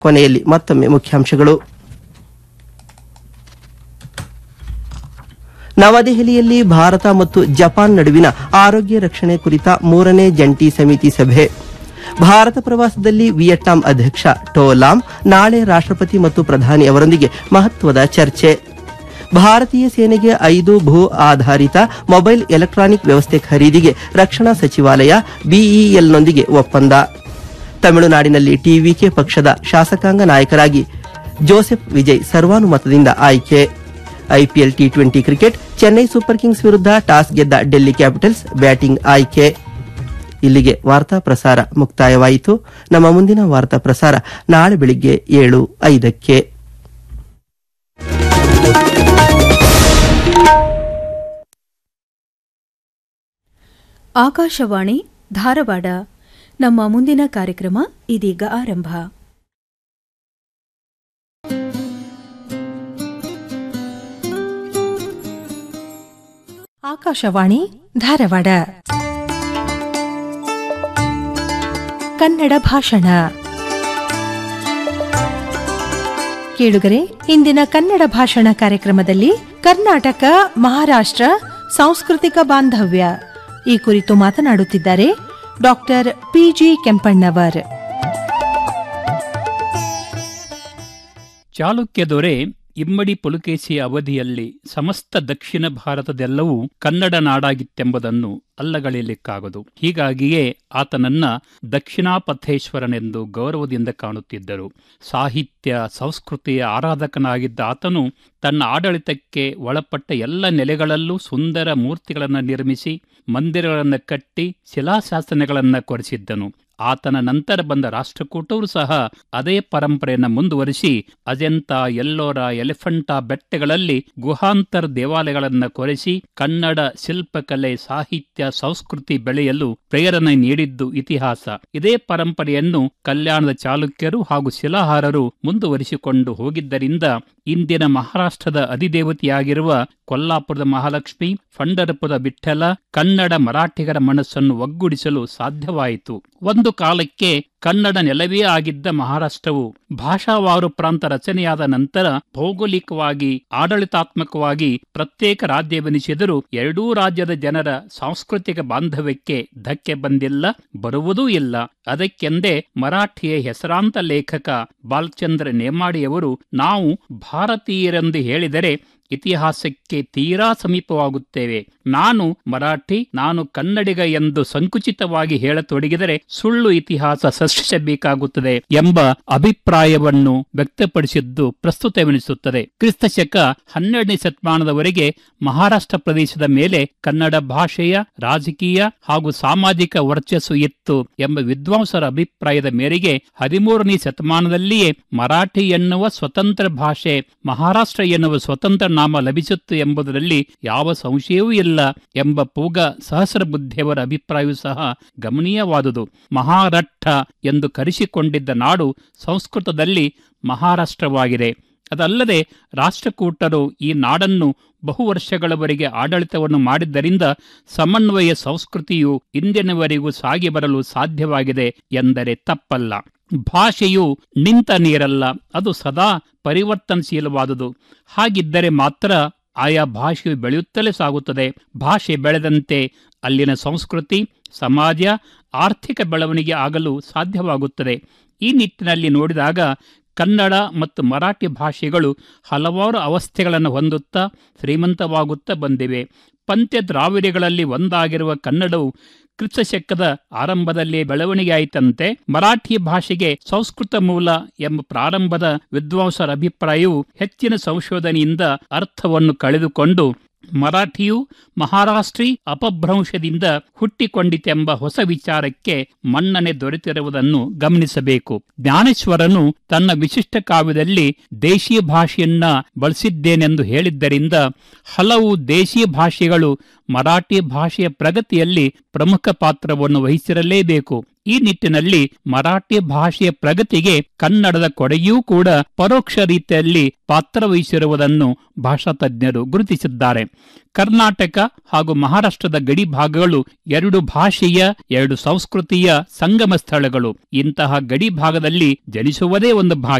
ಕೊನೆಯಲ್ಲಿ ಮತ್ತೊಮ್ಮೆ ಮುಖ್ಯಾಂಶಗಳು ನವದೆಹಲಿಯಲ್ಲಿ ಭಾರತ ಮತ್ತು ಜಪಾನ್ ನಡುವಿನ ಆರೋಗ್ಯ ರಕ್ಷಣೆ ಕುರಿತ ಮೂರನೇ ಜಂಟಿ ಸಮಿತಿ ಸಭೆ ಭಾರತ ಪ್ರವಾಸದಲ್ಲಿ ವಿಯೆಟ್ನಾಂ ಅಧ್ಯಕ್ಷ ಟೋಲಾಮ್ ನಾಳೆ ರಾಷ್ಟ್ರಪತಿ ಮತ್ತು ಪ್ರಧಾನಿ ಅವರೊಂದಿಗೆ ಮಹತ್ವದ ಚರ್ಚೆ ಭಾರತೀಯ ಸೇನೆಗೆ ಐದು ಭೂ ಆಧಾರಿತ ಮೊಬೈಲ್ ಎಲೆಕ್ಟ್ರಾನಿಕ್ ವ್ಯವಸ್ಥೆ ಖರೀದಿಗೆ ರಕ್ಷಣಾ ಸಚಿವಾಲಯ ಬಿಇಎಲ್ನೊಂದಿಗೆ ಒಪ್ಪಂದ ತಮಿಳುನಾಡಿನಲ್ಲಿ ಟಿವಿಕೆ ಪಕ್ಷದ ಶಾಸಕಾಂಗ ನಾಯಕರಾಗಿ ಜೋಸೆಫ್ ವಿಜಯ್ ಸರ್ವಾನುಮತದಿಂದ ಆಯ್ಕೆ IPL T twenty cricket Chennai super kings ವಿರುದ್ಧ ಟಾಸ್ ಗೆದ್ದ ಡೆಲ್ಲಿ ಕ್ಯಾಪಿಟಲ್ಸ್ ಬ್ಯಾಟಿಂಗ್ ಆಯ್ಕೆ ಇಲ್ಲಿಗೆ ವಾರ್ತಾ ಪ್ರಸಾರ ಮುಕ್ತಾಯವಾಯಿತು ನಮ್ಮ ಮುಂದಿನ ವಾರ್ತಾ ಪ್ರಸಾರ ನಾಳೆ ಬೆಳಿಗ್ಗೆ ಏಳು ಐದಕ್ಕೆ ಆಕಾಶವಾಣಿ ಧಾರವಾಡ ನಮ್ಮ ಮುಂದಿನ ಕಾರ್ಯಕ್ರಮ ಇದೀಗ ಆರಂಭ ಆಕಾಶವಾಣಿ ಧಾರವಾಡ ಕನ್ನಡ ಭಾಷಣ ಕೇಳುಗರೆ ಇಂದಿನ ಕನ್ನಡ ಭಾಷಣ ಕಾರ್ಯಕ್ರಮದಲ್ಲಿ ಕರ್ನಾಟಕ ಮಹಾರಾಷ್ಟ್ರ ಸಾಂಸ್ಕೃತಿಕ ಬಾಂಧವ್ಯ ಈ ಕುರಿತು ಮಾತನಾಡುತ್ತಿದ್ದಾರೆ ಡಾಕ್ಟರ್ ಪಿಜಿ ಕೆಂಪಣ್ಣವರ್ ಚಾಲುಕ್ಯ ದೊರೆ ಇಮ್ಮಡಿ ಪುಲಕೇಶಿಯ ಅವಧಿಯಲ್ಲಿ ಸಮಸ್ತ ದಕ್ಷಿಣ ಭಾರತದೆಲ್ಲವೂ ಕನ್ನಡ ನಾಡಾಗಿತ್ತೆಂಬುದನ್ನು ಅಲ್ಲಗಳೆಯಲಿಕ್ಕಾಗದು ಹೀಗಾಗಿಯೇ ಆತನನ್ನ ದಕ್ಷಿಣಾಪಥೇಶ್ವರನೆಂದು ಗೌರವದಿಂದ ಕಾಣುತ್ತಿದ್ದರು ಸಾಹಿತ್ಯ ಸಂಸ್ಕೃತಿಯ ಆರಾಧಕನಾಗಿದ್ದ ಆತನು ತನ್ನ ಆಡಳಿತಕ್ಕೆ ಒಳಪಟ್ಟ ಎಲ್ಲ ನೆಲೆಗಳಲ್ಲೂ ಸುಂದರ ಮೂರ್ತಿಗಳನ್ನು ನಿರ್ಮಿಸಿ ಮಂದಿರಗಳನ್ನು ಕಟ್ಟಿ ಶಿಲಾಶಾಸನಗಳನ್ನು ಕೊರೆಸಿದ್ದನು ಆತನ ನಂತರ ಬಂದ ರಾಷ್ಟ್ರಕೂಟರು ಸಹ ಅದೇ ಪರಂಪರೆಯನ್ನು ಮುಂದುವರಿಸಿ ಅಜಂತ ಎಲ್ಲೋರ ಎಲಿಫೆಂಟಾ ಬೆಟ್ಟಗಳಲ್ಲಿ ಗುಹಾಂತರ ದೇವಾಲಯಗಳನ್ನು ಕೊರೆಸಿ ಕನ್ನಡ ಶಿಲ್ಪಕಲೆ ಸಾಹಿತ್ಯ ಸಂಸ್ಕೃತಿ ಬೆಳೆಯಲು ಪ್ರೇರಣೆ ನೀಡಿದ್ದು ಇತಿಹಾಸ ಇದೇ ಪರಂಪರೆಯನ್ನು ಕಲ್ಯಾಣದ ಚಾಲುಕ್ಯರು ಹಾಗೂ ಶಿಲಾಹಾರರು ಮುಂದುವರಿಸಿಕೊಂಡು ಹೋಗಿದ್ದರಿಂದ ಇಂದಿನ ಮಹಾರಾಷ್ಟ್ರದ ಅಧಿದೇವತೆಯಾಗಿರುವ ಕೊಲ್ಲಾಪುರದ ಮಹಾಲಕ್ಷ್ಮಿ ಫಂಡರಪುರದ ವಿಠ್ಠಲ ಕನ್ನಡ ಮರಾಠಿಗರ ಮನಸ್ಸನ್ನು ಒಗ್ಗೂಡಿಸಲು ಸಾಧ್ಯವಾಯಿತು ಒಂದು ಕಾಲಕ್ಕೆ ಕನ್ನಡ ನೆಲವೇ ಆಗಿದ್ದ ಮಹಾರಾಷ್ಟ್ರವು ಭಾಷಾವಾರು ಪ್ರಾಂತ ರಚನೆಯಾದ ನಂತರ ಭೌಗೋಳಿಕವಾಗಿ ಆಡಳಿತಾತ್ಮಕವಾಗಿ ಪ್ರತ್ಯೇಕ ರಾಜ್ಯವೆನಿಸಿದರೂ ಎರಡೂ ರಾಜ್ಯದ ಜನರ ಸಾಂಸ್ಕೃತಿಕ ಬಾಂಧವ್ಯಕ್ಕೆ ಧಕ್ಕೆ ಬಂದಿಲ್ಲ ಬರುವುದೂ ಇಲ್ಲ ಅದಕ್ಕೆಂದೇ ಮರಾಠಿಯ ಹೆಸರಾಂತ ಲೇಖಕ ಬಾಲಚಂದ್ರ ನೇಮಾಡಿಯವರು ನಾವು ಭಾರತೀಯರೆಂದು ಹೇಳಿದರೆ ಇತಿಹಾಸಕ್ಕೆ ತೀರಾ ಸಮೀಪವಾಗುತ್ತೇವೆ ನಾನು ಮರಾಠಿ ನಾನು ಕನ್ನಡಿಗ ಎಂದು ಸಂಕುಚಿತವಾಗಿ ಹೇಳತೊಡಗಿದರೆ ಸುಳ್ಳು ಇತಿಹಾಸ ಸೃಷ್ಟಿಸಬೇಕಾಗುತ್ತದೆ ಎಂಬ ಅಭಿಪ್ರಾಯವನ್ನು ವ್ಯಕ್ತಪಡಿಸಿದ್ದು ಪ್ರಸ್ತುತವೆನಿಸುತ್ತದೆ ಕ್ರಿಸ್ತಶಕ ಹನ್ನೆರಡನೇ ಶತಮಾನದವರೆಗೆ ಮಹಾರಾಷ್ಟ್ರ ಪ್ರದೇಶದ ಮೇಲೆ ಕನ್ನಡ ಭಾಷೆಯ ರಾಜಕೀಯ ಹಾಗೂ ಸಾಮಾಜಿಕ ವರ್ಚಸ್ಸು ಇತ್ತು ಎಂಬ ವಿದ್ವಾಂಸರ ಅಭಿಪ್ರಾಯದ ಮೇರೆಗೆ ಹದಿಮೂರನೇ ಶತಮಾನದಲ್ಲಿಯೇ ಮರಾಠಿ ಎನ್ನುವ ಸ್ವತಂತ್ರ ಭಾಷೆ ಮಹಾರಾಷ್ಟ್ರ ಎನ್ನುವ ಸ್ವತಂತ್ರ ನಾಮ ಲಭಿಸಿತ್ತು ಎಂಬುದರಲ್ಲಿ ಯಾವ ಸಂಶಯವೂ ಇಲ್ಲ ಎಂಬ ಪೂಗ ಸಹಸ್ರ ಬುದ್ಧಿಯವರ ಅಭಿಪ್ರಾಯವೂ ಸಹ ಗಮನೀಯವಾದುದು ಮಹಾರಠ ಎಂದು ಕರೆಸಿಕೊಂಡಿದ್ದ ನಾಡು ಸಂಸ್ಕೃತದಲ್ಲಿ ಮಹಾರಾಷ್ಟ್ರವಾಗಿದೆ ಅದಲ್ಲದೆ ರಾಷ್ಟ್ರಕೂಟರು ಈ ನಾಡನ್ನು ಬಹು ವರ್ಷಗಳವರೆಗೆ ಆಡಳಿತವನ್ನು ಮಾಡಿದ್ದರಿಂದ ಸಮನ್ವಯ ಸಂಸ್ಕೃತಿಯು ಇಂದಿನವರೆಗೂ ಸಾಗಿ ಬರಲು ಸಾಧ್ಯವಾಗಿದೆ ಎಂದರೆ ತಪ್ಪಲ್ಲ ಭಾಷೆಯು ನಿಂತ ನೀರಲ್ಲ ಅದು ಸದಾ ಪರಿವರ್ತನಶೀಲವಾದುದು ಹಾಗಿದ್ದರೆ ಮಾತ್ರ ಆಯಾ ಭಾಷೆಯು ಬೆಳೆಯುತ್ತಲೇ ಸಾಗುತ್ತದೆ ಭಾಷೆ ಬೆಳೆದಂತೆ ಅಲ್ಲಿನ ಸಂಸ್ಕೃತಿ ಸಮಾಜ ಆರ್ಥಿಕ ಬೆಳವಣಿಗೆ ಆಗಲು ಸಾಧ್ಯವಾಗುತ್ತದೆ ಈ ನಿಟ್ಟಿನಲ್ಲಿ ನೋಡಿದಾಗ ಕನ್ನಡ ಮತ್ತು ಮರಾಠಿ ಭಾಷೆಗಳು ಹಲವಾರು ಅವಸ್ಥೆಗಳನ್ನು ಹೊಂದುತ್ತಾ ಶ್ರೀಮಂತವಾಗುತ್ತಾ ಬಂದಿವೆ ಪಂಚ ದ್ರಾವಿಡ್ಯಗಳಲ್ಲಿ ಒಂದಾಗಿರುವ ಕನ್ನಡವು ಕ್ರಿಸ್ತಶಕದ ಆರಂಭದಲ್ಲಿ ಬೆಳವಣಿಗೆಯಾಯಿತಂತೆ ಮರಾಠಿ ಭಾಷೆಗೆ ಸಂಸ್ಕೃತ ಮೂಲ ಎಂಬ ಪ್ರಾರಂಭದ ವಿದ್ವಾಂಸರ ಅಭಿಪ್ರಾಯವು ಹೆಚ್ಚಿನ ಸಂಶೋಧನೆಯಿಂದ ಅರ್ಥವನ್ನು ಕಳೆದುಕೊಂಡು ಮರಾಠಿಯು ಮಹಾರಾಷ್ಟ್ರೀ ಅಪಭ್ರಂಶದಿಂದ ಹುಟ್ಟಿಕೊಂಡಿತೆಂಬ ಹೊಸ ವಿಚಾರಕ್ಕೆ ಮನ್ನಣೆ ದೊರೆತಿರುವುದನ್ನು ಗಮನಿಸಬೇಕು ಜ್ಞಾನೇಶ್ವರನು ತನ್ನ ವಿಶಿಷ್ಟ ಕಾವ್ಯದಲ್ಲಿ ದೇಶೀಯ ಭಾಷೆಯನ್ನ ಬಳಸಿದ್ದೇನೆಂದು ಹೇಳಿದ್ದರಿಂದ ಹಲವು ದೇಶೀಯ ಭಾಷೆಗಳು ಮರಾಠಿ ಭಾಷೆಯ ಪ್ರಗತಿಯಲ್ಲಿ ಪ್ರಮುಖ ಪಾತ್ರವನ್ನು ವಹಿಸಿರಲೇಬೇಕು ಈ ನಿಟ್ಟಿನಲ್ಲಿ ಮರಾಠಿ ಭಾಷೆಯ ಪ್ರಗತಿಗೆ ಕನ್ನಡದ ಕೊಡುಗೆಯೂ ಕೂಡ ಪರೋಕ್ಷ ರೀತಿಯಲ್ಲಿ ಪಾತ್ರ ವಹಿಸಿರುವುದನ್ನು ಭಾಷಾ ತಜ್ಞರು ಗುರುತಿಸಿದ್ದಾರೆ ಕರ್ನಾಟಕ ಹಾಗೂ ಮಹಾರಾಷ್ಟ್ರದ ಗಡಿ ಭಾಗಗಳು ಎರಡು ಭಾಷೆಯ ಎರಡು ಸಂಸ್ಕೃತಿಯ ಸಂಗಮ ಸ್ಥಳಗಳು ಇಂತಹ ಗಡಿ ಭಾಗದಲ್ಲಿ ಜನಿಸುವುದೇ ಒಂದು ಭಾಗ್ಯ